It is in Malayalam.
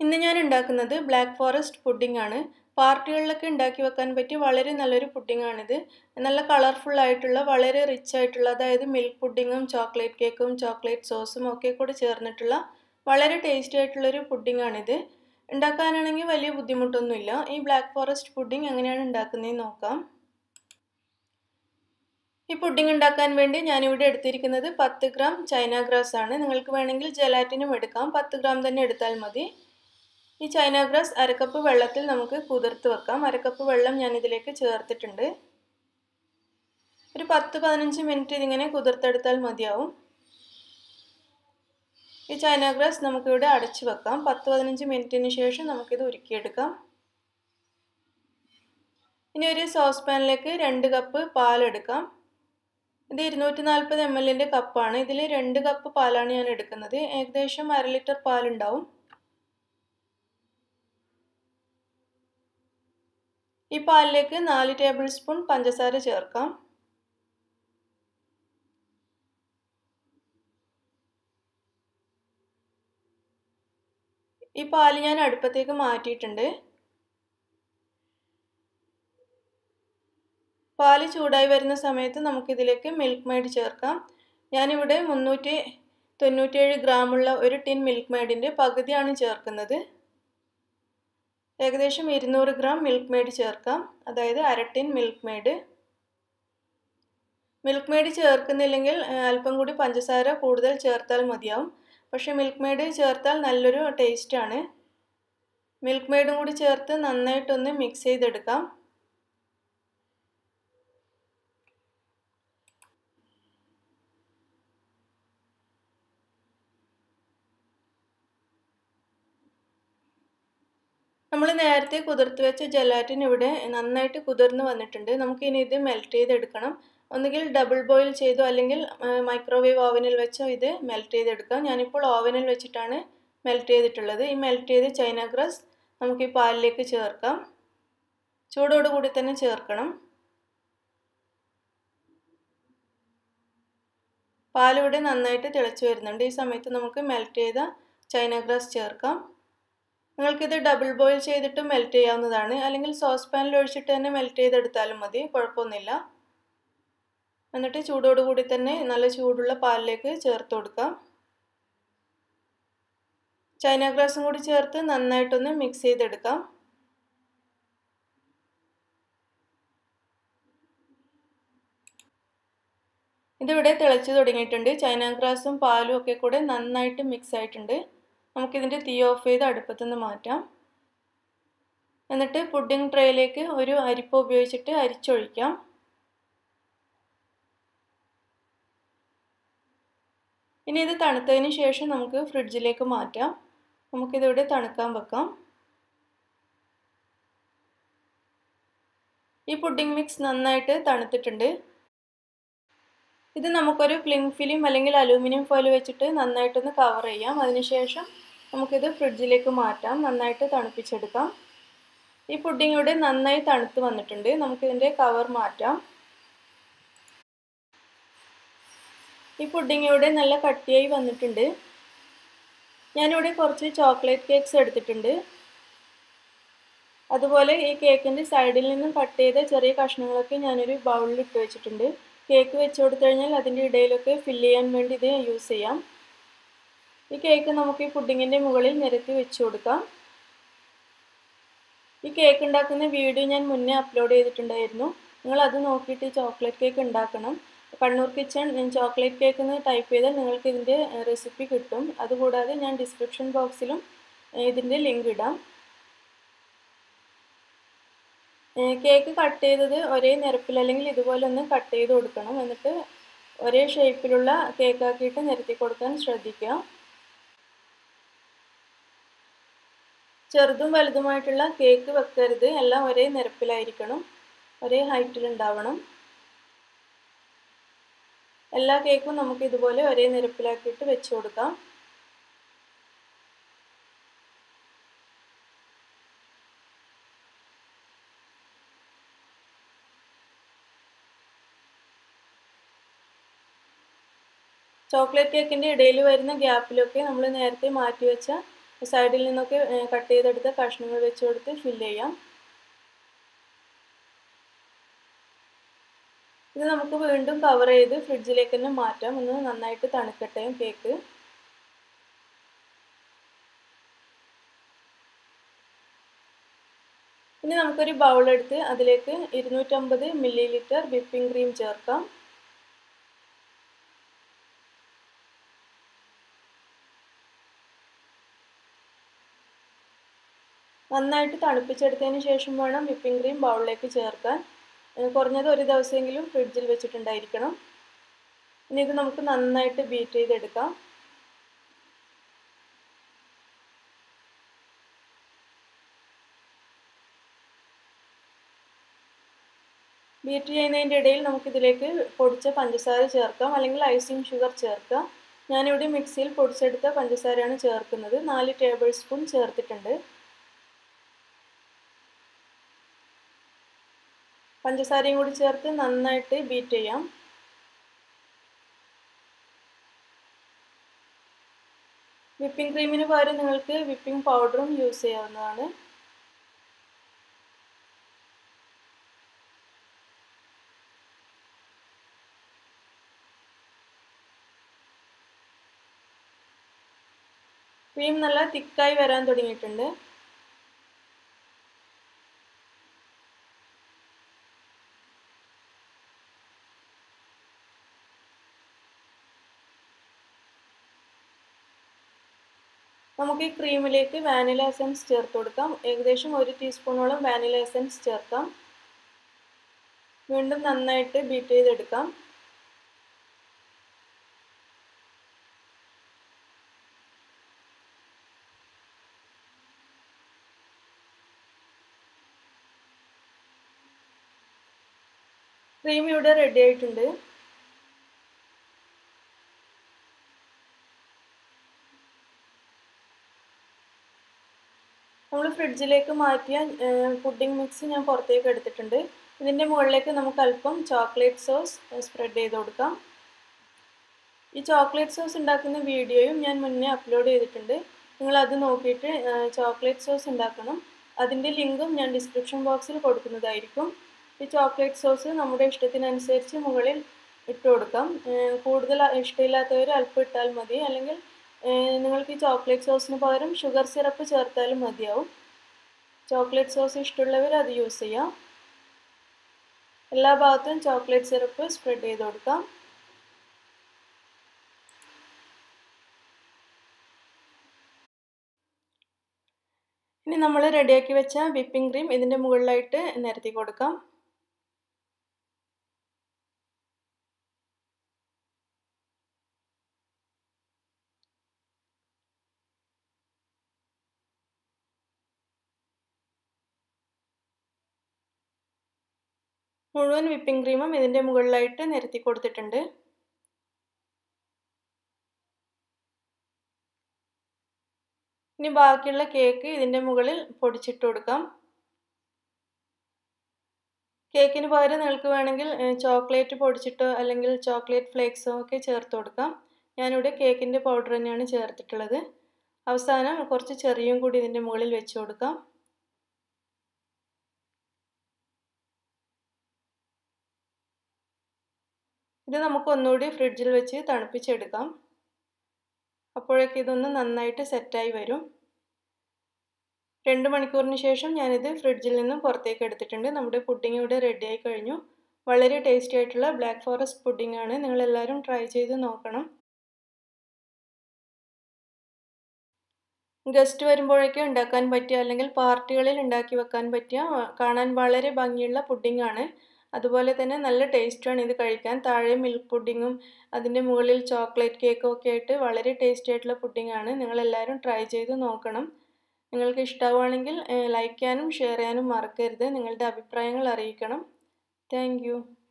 ഇന്ന് ഞാൻ ഉണ്ടാക്കുന്നത് ബ്ലാക്ക് ഫോറസ്റ്റ് പുഡിംഗ് ആണ് പാർട്ടികളിലൊക്കെ ഉണ്ടാക്കി വെക്കാൻ പറ്റിയ വളരെ നല്ലൊരു പുഡിംഗ് ആണിത് നല്ല കളർഫുൾ ആയിട്ടുള്ള വളരെ റിച്ച് ആയിട്ടുള്ള അതായത് മിൽക്ക് പുഡിങ്ങും ചോക്ലേറ്റ് കേക്കും ചോക്ലേറ്റ് സോസും ഒക്കെ കൂടി ചേർന്നിട്ടുള്ള വളരെ ടേസ്റ്റി ആയിട്ടുള്ളൊരു പുഡിംഗ് ആണിത് ഉണ്ടാക്കാനാണെങ്കിൽ വലിയ ബുദ്ധിമുട്ടൊന്നുമില്ല ഈ ബ്ലാക്ക് ഫോറസ്റ്റ് പുഡിംഗ് എങ്ങനെയാണ് ഉണ്ടാക്കുന്നതെന്ന് നോക്കാം ഈ പുഡിംഗ് ഉണ്ടാക്കാൻ വേണ്ടി ഞാനിവിടെ എടുത്തിരിക്കുന്നത് പത്ത് ഗ്രാം ചൈന ഗ്രാസ് ആണ് നിങ്ങൾക്ക് വേണമെങ്കിൽ ജലാറ്റിനും എടുക്കാം പത്ത് ഗ്രാം തന്നെ എടുത്താൽ മതി ഈ ചൈന ഗ്രാസ് അരക്കപ്പ് വെള്ളത്തിൽ നമുക്ക് കുതിർത്ത് വെക്കാം അരക്കപ്പ് വെള്ളം ഞാൻ ഇതിലേക്ക് ചേർത്തിട്ടുണ്ട് ഒരു പത്ത് പതിനഞ്ച് മിനിറ്റ് ഇതിങ്ങനെ കുതിർത്തെടുത്താൽ മതിയാവും ഈ ചൈന ഗ്രാസ് നമുക്കിവിടെ അടച്ചു വെക്കാം പത്ത് പതിനഞ്ച് മിനിറ്റിന് ശേഷം നമുക്കിത് ഉരുക്കിയെടുക്കാം ഇനി ഒരു സോസ് പാനിലേക്ക് രണ്ട് കപ്പ് പാലെടുക്കാം ഇത് ഇരുന്നൂറ്റി നാൽപ്പത് എം എല്ലിൻ്റെ കപ്പാണ് ഇതിൽ രണ്ട് കപ്പ് പാലാണ് ഞാൻ എടുക്കുന്നത് ഏകദേശം അര ലിറ്റർ പാലുണ്ടാവും ഈ പാലിലേക്ക് നാല് ടേബിൾ സ്പൂൺ പഞ്ചസാര ചേർക്കാം ഈ പാല് ഞാൻ അടുപ്പത്തേക്ക് മാറ്റിയിട്ടുണ്ട് പാല് ചൂടായി വരുന്ന സമയത്ത് നമുക്കിതിലേക്ക് മിൽക്ക് മെയ്ഡ് ചേർക്കാം ഞാനിവിടെ മുന്നൂറ്റി തൊണ്ണൂറ്റേഴ് ഗ്രാമുള്ള ഒരു ടിൻ മിൽക്ക് മെയ്ഡിൻ്റെ പകുതിയാണ് ചേർക്കുന്നത് ഏകദേശം ഇരുന്നൂറ് ഗ്രാം മിൽക്ക് മെയ്ഡ് ചേർക്കാം അതായത് അര tin Milkmaid Milkmaid ചേർക്കുന്നില്ലെങ്കിൽ അല്പം കൂടി പഞ്ചസാര കൂടുതൽ ചേർത്താൽ മതിയാവും പക്ഷേ മിൽക്ക് മെയ്ഡ് ചേർത്താൽ നല്ലൊരു ടേസ്റ്റാണ് മിൽക്ക് മെയ്ഡും കൂടി ചേർത്ത് നന്നായിട്ടൊന്ന് മിക്സ് ചെയ്തെടുക്കാം നമ്മൾ നേരത്തെ കുതിർത്ത് വെച്ച ജലാറ്റിൻ ഇവിടെ നന്നായിട്ട് കുതിർന്ന് വന്നിട്ടുണ്ട് നമുക്കിനി ഇത് മെൽറ്റ് ചെയ്തെടുക്കണം ഒന്നുകിൽ ഡബിൾ ബോയിൽ ചെയ്തോ അല്ലെങ്കിൽ മൈക്രോവേവ് ഓവനിൽ വെച്ചോ ഇത് മെൽറ്റ് ചെയ്തെടുക്കാം ഞാനിപ്പോൾ ഓവനിൽ വെച്ചിട്ടാണ് മെൽറ്റ് ചെയ്തിട്ടുള്ളത് ഈ മെൽറ്റ് ചെയ്ത് ചൈന ഗ്രാസ് നമുക്ക് ഈ പാലിലേക്ക് ചേർക്കാം ചൂടോടുകൂടി തന്നെ ചേർക്കണം പാലിവിടെ നന്നായിട്ട് തിളച്ച് വരുന്നുണ്ട് ഈ സമയത്ത് നമുക്ക് മെൽറ്റ് ചെയ്ത ചൈന ഗ്രാസ് ചേർക്കാം നിങ്ങൾക്കിത് ഡബിൾ ബോയിൽ ചെയ്തിട്ട് മെൽറ്റ് ചെയ്യാവുന്നതാണ് അല്ലെങ്കിൽ സോസ് പാനിൽ ഒഴിച്ചിട്ട് തന്നെ മെൽറ്റ് ചെയ്തെടുത്താലും മതി കുഴപ്പമൊന്നുമില്ല എന്നിട്ട് ചൂടോടുകൂടി തന്നെ നല്ല ചൂടുള്ള പാലിലേക്ക് ചേർത്ത് കൊടുക്കാം ചൈന ഗ്രാസും കൂടി ചേർത്ത് നന്നായിട്ടൊന്ന് മിക്സ് ചെയ്തെടുക്കാം ഇതിവിടെ തിളച്ച് തുടങ്ങിയിട്ടുണ്ട് ചൈന ഗ്രാസും പാലും ഒക്കെ കൂടെ നന്നായിട്ട് മിക്സ് ആയിട്ടുണ്ട് നമുക്കിതിൻ്റെ തീ ഓഫ് ചെയ്ത് അടുപ്പത്തുനിന്ന് മാറ്റാം എന്നിട്ട് പുഡിംഗ് ട്രേയിലേക്ക് ഒരു അരിപ്പ ഉപയോഗിച്ചിട്ട് അരിച്ചൊഴിക്കാം ഇനി ഇത് തണുത്തതിന് ശേഷം നമുക്ക് ഫ്രിഡ്ജിലേക്ക് മാറ്റാം നമുക്കിതിവിടെ തണുക്കാൻ വെക്കാം ഈ പുഡിംഗ് മിക്സ് നന്നായിട്ട് തണുത്തിട്ടുണ്ട് ഇത് നമുക്കൊരു ക്ലിങ് ഫിലിം അല്ലെങ്കിൽ അലൂമിനിയം ഫോയിൽ വെച്ചിട്ട് നന്നായിട്ടൊന്ന് കവർ ചെയ്യാം അതിനുശേഷം നമുക്കിത് ഫ്രിഡ്ജിലേക്ക് മാറ്റാം നന്നായിട്ട് തണുപ്പിച്ചെടുക്കാം ഈ പുഡിംഗ് ഇവിടെ നന്നായി തണുത്ത് വന്നിട്ടുണ്ട് നമുക്കിതിൻ്റെ കവർ മാറ്റാം ഈ പുഡിംഗ് ഇവിടെ നല്ല കട്ടിയായി വന്നിട്ടുണ്ട് ഞാനിവിടെ കുറച്ച് ചോക്ലേറ്റ് കേക്ക്സ് എടുത്തിട്ടുണ്ട് അതുപോലെ ഈ കേക്കിൻ്റെ സൈഡിൽ നിന്നും കട്ട് ചെയ്ത ചെറിയ കഷ്ണങ്ങളൊക്കെ ഞാനൊരു ബൗളിൽ ഇട്ട് വെച്ചിട്ടുണ്ട് കേക്ക് വെച്ച് കൊടുത്തു കഴിഞ്ഞാൽ അതിൻ്റെ ഇടയിലൊക്കെ ഫില്ല് ചെയ്യാൻ വേണ്ടി ഇത് യൂസ് ചെയ്യാം ഈ കേക്ക് നമുക്ക് ഈ പുഡിങ്ങിൻ്റെ മുകളിൽ നിരത്തി വെച്ച് കൊടുക്കാം ഈ കേക്ക് ഉണ്ടാക്കുന്ന വീഡിയോ ഞാൻ മുന്നേ അപ്ലോഡ് ചെയ്തിട്ടുണ്ടായിരുന്നു നിങ്ങൾ അത് നോക്കിയിട്ട് ചോക്ലേറ്റ് കേക്ക് ഉണ്ടാക്കണം കണ്ണൂർ കിച്ചൺ ചോക്ലേറ്റ് കേക്ക് എന്ന് ടൈപ്പ് ചെയ്താൽ നിങ്ങൾക്ക് ഇതിൻ്റെ റെസിപ്പി കിട്ടും അതുകൂടാതെ ഞാൻ ഡിസ്ക്രിപ്ഷൻ ബോക്സിലും ഇതിൻ്റെ ലിങ്ക് ഇടാം കേക്ക് കട്ട് ചെയ്തത് ഒരേ നിരപ്പിൽ അല്ലെങ്കിൽ ഇതുപോലെ ഒന്ന് കട്ട് ചെയ്ത് കൊടുക്കണം എന്നിട്ട് ഒരേ ഷേപ്പിലുള്ള കേക്കാക്കിയിട്ട് നിരത്തി കൊടുക്കാൻ ശ്രദ്ധിക്കുക ചെറുതും വലുതുമായിട്ടുള്ള കേക്ക് വെക്കരുത് എല്ലാം ഒരേ നിരപ്പിലായിരിക്കണം ഒരേ ഹൈറ്റിൽ ഉണ്ടാവണം എല്ലാ കേക്കും നമുക്ക് ഇതുപോലെ ഒരേ നിരപ്പിലാക്കിയിട്ട് വെച്ച് കൊടുക്കാം ചോക്ലേറ്റ് കേക്കിൻ്റെ ഇടയിൽ വരുന്ന ഗ്യാപ്പിലൊക്കെ നമ്മൾ നേരത്തെ മാറ്റി വെച്ച സൈഡിൽ നിന്നൊക്കെ കട്ട് ചെയ്തെടുത്ത കഷ്ണങ്ങൾ വെച്ച് കൊടുത്ത് ഫില്ല് ചെയ്യാം ഇത് നമുക്ക് വീണ്ടും കവർ ചെയ്ത് ഫ്രിഡ്ജിലേക്ക് തന്നെ മാറ്റാം ഒന്ന് നന്നായിട്ട് തണുക്കട്ടെ കേക്ക് ഇനി നമുക്കൊരു ബൗൾ എടുത്ത് അതിലേക്ക് ഇരുന്നൂറ്റമ്പത് മില്ലി ലിറ്റർ വിപ്പിംഗ് ക്രീം ചേർക്കാം നന്നായിട്ട് തണുപ്പിച്ചെടുത്തതിന് ശേഷം വേണം വിപ്പിംഗ് ക്രീം ബൗളിലേക്ക് ചേർക്കാൻ കുറഞ്ഞത് ഒരു ദിവസമെങ്കിലും ഫ്രിഡ്ജിൽ വെച്ചിട്ടുണ്ടായിരിക്കണം ഇനി ഇത് നമുക്ക് നന്നായിട്ട് ബീറ്റ് ചെയ്തെടുക്കാം ബീറ്റ് ചെയ്യുന്നതിൻ്റെ ഇടയിൽ നമുക്കിതിലേക്ക് പൊടിച്ച പഞ്ചസാര ചേർക്കാം അല്ലെങ്കിൽ ഐസിങ് ഷുഗർ ചേർക്കാം ഞാനിവിടെ മിക്സിയിൽ പൊടിച്ചെടുത്ത പഞ്ചസാരയാണ് ചേർക്കുന്നത് നാല് ടേബിൾ സ്പൂൺ ചേർത്തിട്ടുണ്ട് പഞ്ചസാരയും കൂടി ചേർത്ത് നന്നായിട്ട് ബീറ്റ് ചെയ്യാം വിപ്പിംഗ് ക്രീമിന് പകരം നിങ്ങൾക്ക് വിപ്പിംഗ് പൗഡറും യൂസ് ചെയ്യാവുന്നതാണ് ക്രീം നല്ല തിക്കായി വരാൻ തുടങ്ങിയിട്ടുണ്ട് നമുക്ക് ഈ ക്രീമിലേക്ക് വാനില എസൻസ് ചേർത്ത് കൊടുക്കാം ഏകദേശം ഒരു ടീസ്പൂണോളം വാനില എസൻസ് ചേർക്കാം വീണ്ടും നന്നായിട്ട് ബീറ്റ് ചെയ്തെടുക്കാം ക്രീം ഇവിടെ റെഡി ആയിട്ടുണ്ട് നമ്മൾ ഫ്രിഡ്ജിലേക്ക് മാറ്റിയ പുഡിംഗ് മിക്സ് ഞാൻ പുറത്തേക്ക് എടുത്തിട്ടുണ്ട് ഇതിൻ്റെ മുകളിലേക്ക് നമുക്ക് അല്പം ചോക്ലേറ്റ് സോസ് സ്പ്രെഡ് ചെയ്ത് കൊടുക്കാം ഈ ചോക്ലേറ്റ് സോസ് ഉണ്ടാക്കുന്ന വീഡിയോയും ഞാൻ മുന്നേ അപ്ലോഡ് ചെയ്തിട്ടുണ്ട് നിങ്ങൾ അത് നോക്കിയിട്ട് ചോക്ലേറ്റ് സോസ് ഉണ്ടാക്കണം അതിൻ്റെ ലിങ്കും ഞാൻ ഡിസ്ക്രിപ്ഷൻ ബോക്സിൽ കൊടുക്കുന്നതായിരിക്കും ഈ ചോക്ലേറ്റ് സോസ് നമ്മുടെ ഇഷ്ടത്തിനനുസരിച്ച് മുകളിൽ ഇട്ട് കൊടുക്കാം കൂടുതൽ ഇഷ്ടമില്ലാത്തവർ അല്പം ഇട്ടാൽ മതി അല്ലെങ്കിൽ നിങ്ങൾക്ക് ഈ ചോക്ലേറ്റ് സോസിന് പകരം ഷുഗർ സിറപ്പ് ചേർത്താലും മതിയാവും ചോക്ലേറ്റ് സോസ് ഇഷ്ടമുള്ളവർ അത് യൂസ് ചെയ്യാം എല്ലാ ഭാഗത്തും ചോക്ലേറ്റ് സിറപ്പ് സ്പ്രെഡ് ചെയ്ത് കൊടുക്കാം ഇനി നമ്മൾ റെഡിയാക്കി വെച്ച വിപ്പിംഗ് ക്രീം ഇതിൻ്റെ മുകളിലായിട്ട് നിരത്തി കൊടുക്കാം മുഴുവൻ വിപ്പിംഗ് ക്രീമും ഇതിൻ്റെ മുകളിലായിട്ട് നിരത്തി കൊടുത്തിട്ടുണ്ട് ഇനി ബാക്കിയുള്ള കേക്ക് ഇതിൻ്റെ മുകളിൽ പൊടിച്ചിട്ട് കൊടുക്കാം കേക്കിന് പകരം നിങ്ങൾക്ക് വേണമെങ്കിൽ ചോക്ലേറ്റ് പൊടിച്ചിട്ടോ അല്ലെങ്കിൽ ചോക്ലേറ്റ് ഫ്ലേക്സോ ഒക്കെ ചേർത്ത് കൊടുക്കാം ഞാനിവിടെ കേക്കിൻ്റെ പൗഡർ തന്നെയാണ് ചേർത്തിട്ടുള്ളത് അവസാനം കുറച്ച് ചെറിയും കൂടി ഇതിൻ്റെ മുകളിൽ വെച്ച് കൊടുക്കാം ഇത് നമുക്ക് ഒന്നുകൂടി ഫ്രിഡ്ജിൽ വെച്ച് തണുപ്പിച്ചെടുക്കാം അപ്പോഴേക്ക് ഇതൊന്ന് നന്നായിട്ട് സെറ്റായി വരും രണ്ട് മണിക്കൂറിന് ശേഷം ഞാനിത് ഫ്രിഡ്ജിൽ നിന്നും പുറത്തേക്ക് എടുത്തിട്ടുണ്ട് നമ്മുടെ പുഡിംഗ് ഇവിടെ റെഡി ആയി കഴിഞ്ഞു വളരെ ടേസ്റ്റി ആയിട്ടുള്ള ബ്ലാക്ക് ഫോറസ്റ്റ് പുഡിംഗ് ആണ് നിങ്ങളെല്ലാവരും ട്രൈ ചെയ്ത് നോക്കണം ഗസ്റ്റ് വരുമ്പോഴേക്ക് ഉണ്ടാക്കാൻ പറ്റിയ അല്ലെങ്കിൽ പാർട്ടികളിൽ ഉണ്ടാക്കി വെക്കാൻ പറ്റിയ കാണാൻ വളരെ ഭംഗിയുള്ള പുഡിംഗ് ആണ് അതുപോലെ തന്നെ നല്ല ടേസ്റ്റാണ് ഇത് കഴിക്കാൻ താഴെ മിൽക്ക് പുഡിങ്ങും അതിൻ്റെ മുകളിൽ ചോക്ലേറ്റ് കേക്കും ഒക്കെ ആയിട്ട് വളരെ ടേസ്റ്റി ആയിട്ടുള്ള പുഡിംഗ് ആണ് നിങ്ങളെല്ലാവരും ട്രൈ ചെയ്ത് നോക്കണം നിങ്ങൾക്ക് ഇഷ്ടമാവുകയാണെങ്കിൽ ലൈക്ക് ചെയ്യാനും ഷെയർ ചെയ്യാനും മറക്കരുത് നിങ്ങളുടെ അഭിപ്രായങ്ങൾ അറിയിക്കണം താങ്ക്